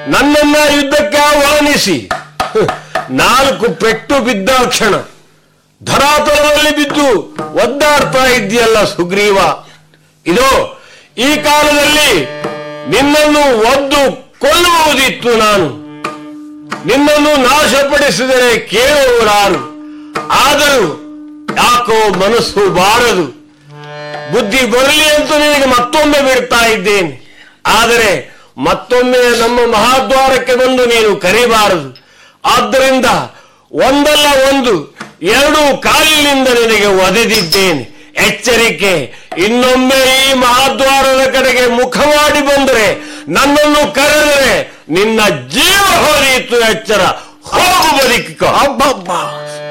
ನನ್ನನ್ನ ಯುದ್ಧಕ್ಕೆ ಆಹ್ವಾನಿಸಿ ಹ್, ನಾಲ್ಕು ಪೆಟ್ಟು ಬಿದ್ದ ಕ್ಷಣ ಧರಾತಲದಲ್ಲಿ ಬಿದ್ದು ಒದ್ದಾಡ್ತಾ ಇದ್ದೀಯಲ್ಲ ಸುಗ್ರೀವ ಇದು ಈ ಕಾಲದಲ್ಲಿ ನಿನ್ನನ್ನು ಒದ್ದು ಕೊಲ್ಲುವುದಿತ್ತು ನಾನು ನಿನ್ನನ್ನು ನಾಶಪಡಿಸಿದರೆ ಕೇಳುವರಾರು ಆದರೂ ಯಾಕೋ ಮನಸ್ಸು ಬಾರದು ಬುದ್ಧಿ ಬರಲಿ ಅಂತ ನಿನಗೆ ಮತ್ತೊಮ್ಮೆ ಬಿಡ್ತಾ ಇದ್ದೇನೆ ಆದರೆ ಮತ್ತೊಮ್ಮೆ ನಮ್ಮ ಮಹಾದ್ವಾರಕ್ಕೆ ಬಂದು ನೀನು ಕರಿಬಾರದು ಆದ್ದರಿಂದ ಒಂದಲ್ಲ ಒಂದು ಎರಡು ಕಾಲಿನಿಂದ ನಿನಗೆ ಒದೆದಿದ್ದೇನೆ ಎಚ್ಚರಿಕೆ ಇನ್ನೊಮ್ಮೆ ಈ ಮಹಾದ್ವಾರದ ಕಡೆಗೆ ಮುಖ ಮಾಡಿ ಬಂದರೆ ನನ್ನನ್ನು ಕರೆದರೆ ನಿನ್ನ ಜೀವ ಹೋದೀತು ಎಚ್ಚರ ಹೋಗು ಬದುಕಿಕೋ ಅಬ್ಬಬ್ಬ